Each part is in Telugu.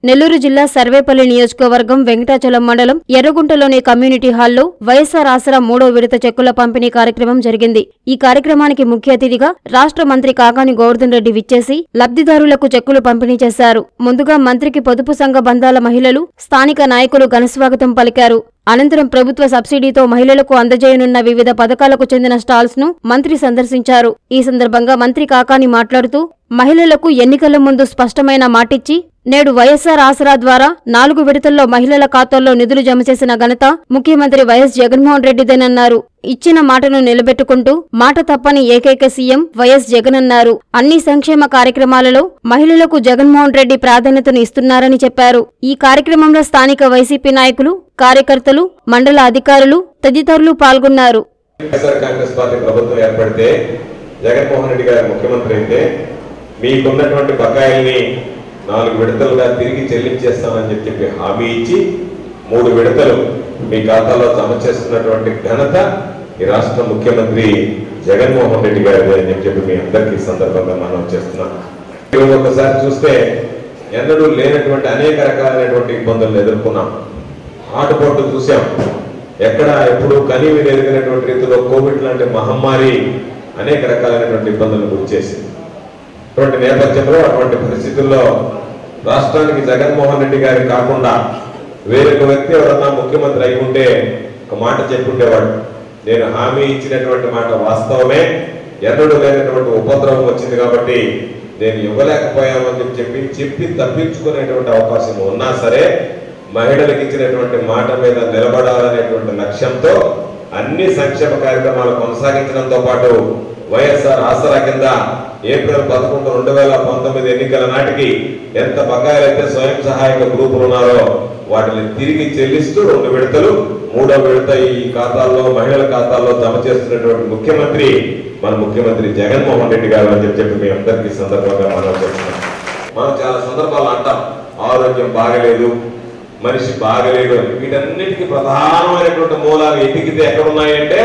నెల్లూరు జిల్లా సర్వేపల్లి నియోజకవర్గం వెంకటాచలం మండలం ఎర్రగుంటలోని కమ్యూనిటీ హాల్లో వైఎస్సార్ ఆసరా మూడో విడత చెక్కుల పంపిణీ కార్యక్రమం జరిగింది ఈ కార్యక్రమానికి ముఖ్య అతిథిగా రాష్ట్ర మంత్రి కాకాని గోవర్ధన్ రెడ్డి విచ్చేసి లబ్ధిదారులకు చెక్కులు పంపిణీ చేశారు ముందుగా మంత్రికి పొదుపు సంఘ బంధాల మహిళలు స్థానిక నాయకులు ఘనస్వాగతం పలికారు అనంతరం ప్రభుత్వ సబ్సిడీతో మహిళలకు అందజేయనున్న వివిధ పథకాలకు చెందిన స్టాల్స్ ను మంత్రి సందర్శించారు ఈ సందర్భంగా మంత్రి కాకాని మాట్లాడుతూ మహిళలకు ఎన్నికల ముందు స్పష్టమైన మాటిచ్చి నేడు వైఎస్సార్ ఆసరా ద్వారా నాలుగు విడతల్లో మహిళల ఖాతాల్లో నిధులు జమ చేసిన ఘనత ముఖ్యమంత్రి వైఎస్ జగన్మోహన్ రెడ్డిదేనన్నారు ఇచ్చిన మాటను నిలబెట్టుకుంటూ మాట తప్పని ఏకైక సీఎం వైఎస్ జగన్ అన్నారు అన్ని సంక్షేమ కార్యక్రమాలలో మహిళలకు జగన్మోహన్ రెడ్డి ప్రాధాన్యతను ఇస్తున్నారని చెప్పారు ఈ కార్యక్రమంలో స్థానిక వైసీపీ నాయకులు కార్యకర్తలు మండల అధికారులు తదితరులు పాల్గొన్నారు వైఎస్ఆర్ కాంగ్రెస్ పార్టీ ప్రభుత్వం ఏర్పడితే జగన్మోహన్ రెడ్డి గారు ముఖ్యమంత్రి అయితే మీకున్నటువంటి బకాయిల్ని నాలుగు విడతలుగా తిరిగి చెల్లించేస్తామని చెప్పి చెప్పి హామీ ఇచ్చి మూడు విడతలు మీ ఖాతాలో జమ చేస్తున్నటువంటి ఘనత ఈ రాష్ట్ర ముఖ్యమంత్రి జగన్మోహన్ రెడ్డి గారిది అని చెప్పి చెప్పి మీ అందరికీ ఈ సందర్భంగా మనం చేస్తున్నాం ఈరోజు ఒకసారి చూస్తే ఎన్నడూ లేనటువంటి అనేక రకాలైనటువంటి ఇబ్బందులను ఎదుర్కొన్నాం ఆటుపోట్లు చూసాం ఎక్కడ ఎప్పుడు కనీవి ఎదిగినటువంటి రీతిలో కోవిడ్ లాంటి మహమ్మారి అనేక రకాలైనటువంటి ఇబ్బందులను గురి చేసింది అటువంటి నేపథ్యంలో అటువంటి పరిస్థితుల్లో రాష్ట్రానికి జగన్మోహన్ రెడ్డి గారి కాకుండా వేరొక వ్యక్తి ఎవరన్నా ముఖ్యమంత్రి అయి ఉంటే ఒక మాట చెప్పుండేవాడు నేను హామీ ఇచ్చినటువంటి మాట వాస్తవమే ఎన్నడూ లేనటువంటి ఉపద్రవం వచ్చింది కాబట్టి నేను ఇవ్వలేకపోయామని చెప్పి చెప్పి తప్పించుకునేటువంటి అవకాశం ఉన్నా సరే మహిళలకు ఇచ్చినటువంటి మాట మీద నిలబడాలనేటువంటి లక్ష్యంతో అన్ని సంక్షేమ కార్యక్రమాలు కొనసాగించడంతో పాటు వైఎస్ఆర్ ఆసరా కింద ఏప్రిల్ పదకొండు రెండు వేల పంతొమ్మిది ఎన్నికల నాటికి ఎంత బకాయిలైతే స్వయం సహాయక గ్రూపులు ఉన్నారో వాటిని తిరిగి చెల్లిస్తూ రెండు విడతలు మూడో విడత ఈ ఖాతాల్లో మహిళల ఖాతాల్లో జమ చేస్తున్నటువంటి ముఖ్యమంత్రి మన ముఖ్యమంత్రి జగన్మోహన్ రెడ్డి గారు అని చెప్పి చెప్పి మీ అందరికీ ఈ సందర్భంగా మనం చెప్తున్నాం మనం చాలా సందర్భాలు అంటాం ఆరోగ్యం బాగలేదు మనిషి బాగలేడు అని వీటన్నిటికీ ప్రధానమైనటువంటి మూలాలు ఎతికితే ఎక్కడున్నాయంటే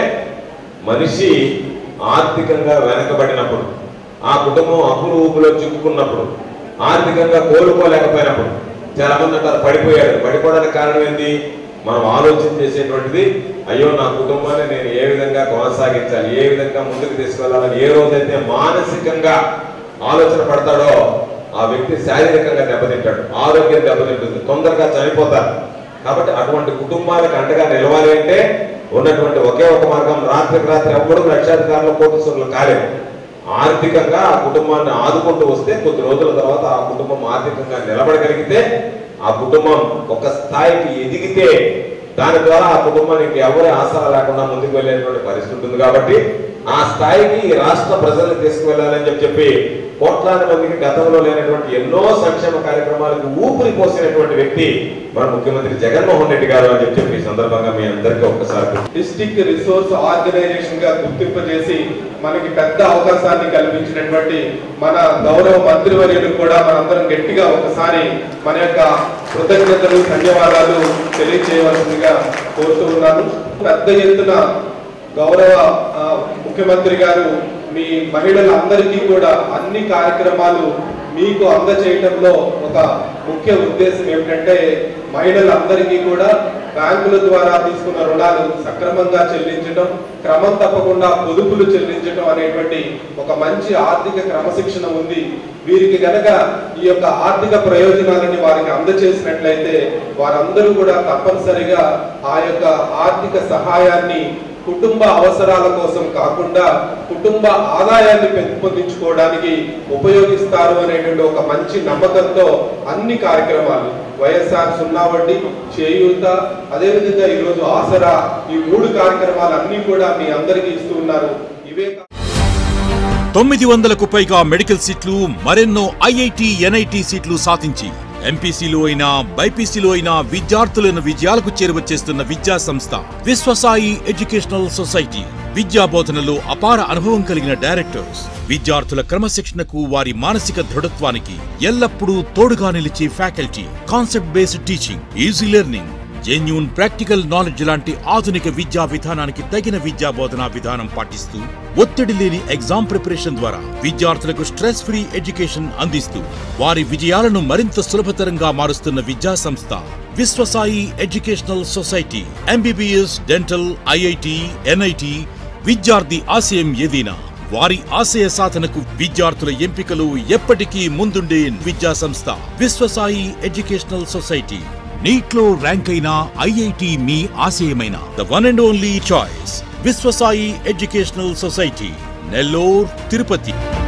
మనిషి ఆర్థికంగా వెనకబడినప్పుడు ఆ కుటుంబం అప్పులు ఊపులో చిక్కుకున్నప్పుడు ఆర్థికంగా కోలుకోలేకపోయినప్పుడు చాలా మంది అంటారు పడిపోయాడు పడిపోవడానికి కారణం ఏంటి మనం ఆలోచన చేసేటువంటిది అయ్యో నా కుటుంబాన్ని నేను ఏ విధంగా కొనసాగించాలి ఏ విధంగా ముందుకు తీసుకెళ్లాలని ఏ రోజైతే మానసికంగా ఆలోచన పడతాడో ఆ వ్యక్తి శారీరకంగా దెబ్బతింటాడు ఆరోగ్యం దెబ్బతింటుంది తొందరగా చనిపోతారు కాబట్టి అటువంటి కుటుంబాలకు అండగా నిలవాలి అంటే ఉన్నటువంటి ఒకే ఒక మార్గం రాత్రికి రాత్రి ఎవ్వడం లక్షాధికారులు కోటీశ్వరులు కాలేదు ఆర్థికంగా ఆ కుటుంబాన్ని ఆదుకుంటూ వస్తే కొద్ది రోజుల తర్వాత ఆ కుటుంబం ఆర్థికంగా నిలబడగలిగితే ఆ కుటుంబం ఒక స్థాయికి ఎదిగితే దాని ద్వారా ఆ కుటుంబానికి ఎవరి ఆసరా లేకుండా ముందుకు వెళ్ళేటువంటి పరిస్థితి ఉంటుంది కాబట్టి ఆ స్థాయికి ఈ రాష్ట్ర ప్రజల్ని తీసుకువెళ్ళాలని చెప్పి చెప్పి కోట్లాది మందికి గతంలో లేనటువంటి ఎన్నో సంక్షేమ కార్యక్రమాలకు ఊపిరి పోసినటువంటి వ్యక్తి మన ముఖ్యమంత్రి జగన్మోహన్ రెడ్డి గారు అని చెప్పి చెప్పి ఈ సందర్భంగా మీ అందరికీ ఒక్కసారి డిస్టిక్ రిసోర్స్ ఆర్గనైజేషన్ గా గుర్తింపజేసి మనకి పెద్ద అవకాశాన్ని కల్పించినటువంటి మన గౌరవ మంత్రివర్యులకు కూడా మనందరం గట్టిగా ఒకసారి మన యొక్క కృతజ్ఞతలు ధన్యవాదాలు తెలియజేయవలసిందిగా కోరుతూ ఉన్నాను పెద్ద ఎత్తున గౌరవ ఆ, ముఖ్యమంత్రి గారు మీ మహిళలందరికీ కూడా అన్ని కార్యక్రమాలు మీకు అందజేయటంలో ఒక ముఖ్య ఉద్దేశం ఏమిటంటే మహిళలందరికీ కూడా బ్యాంకుల ద్వారా తీసుకున్న రుణాలు సక్రమంగా చెల్లించడం క్రమం తప్పకుండా పొదుపులు చెల్లించడం అనేటువంటి ఒక మంచి ఆర్థిక క్రమశిక్షణ ఉంది వీరికి గనక ఈ యొక్క ఆర్థిక ప్రయోజనాలని వారికి అందజేసినట్లయితే వారందరూ కూడా తప్పనిసరిగా ఆ యొక్క ఆర్థిక సహాయాన్ని కుటుంబ అవసరాల కోసం కాకుండా కుటుంబ ఆదాయాన్ని పెంపొందించుకోవడానికి ఉపయోగిస్తారు అనేటువంటి ఒక మంచి నమ్మకంతో అన్ని కార్యక్రమాలు వైఎస్ఆర్ సున్నా వడ్డీ చేయూత అదేవిధంగా ఈరోజు ఆసరా ఈ మూడు కార్యక్రమాలు అన్ని కూడా మీ అందరికీ ఇస్తూ ఉన్నారు ఇవే కా- తొమ్మిది వందలకు పైగా మెడికల్ సీట్లు మరెన్నో ఐఐటి ఎన్ఐటి సీట్లు సాధించి ఎంపీసీలో అయినా బైపీసీలో అయినా విద్యార్థులను విజయాలకు చేరువచేస్తున్న విద్యా సంస్థ విశ్వసాయి ఎడ్యుకేషనల్ సొసైటీ విద్యా బోధనలో అపార అనుభవం కలిగిన డైరెక్టర్స్ విద్యార్థుల క్రమశిక్షణకు వారి మానసిక దృఢత్వానికి ఎల్లప్పుడూ తోడుగా నిలిచే faculty concept based teaching easy learning genuine practical knowledge లాంటి ఆధునిక విద్యా విధానానికి తగిన విద్యా బోధనా విధానం పాటిస్తూ ఒత్తిడి లేని ఎగ్జామ్ ప్రిపరేషన్ ద్వారా విద్యార్థులకు స్ట్రెస్ ఫ్రీ ఎడ్యుకేషన్ అందిస్తూ వారి విజయాలను మరింత సులభతరంగా మారుస్తున్న విద్యా సంస్థ Vishwasai educational society MBBS dental IIT NIT విద్యార్థి ఆశయం ఏదైనా వారి ఆశయ సాధనకు విద్యార్థుల ఎంపికలు ఎప్పటికీ ముందుండే విద్యా సంస్థ విశ్వసాయి ఎడ్యుకేషనల్ సొసైటీ నీట్లో ర్యాంక్ అయిన ఐఐటి మీ ఆశయమైన the one and only choice Vishwasai educational society Nellore Tirupati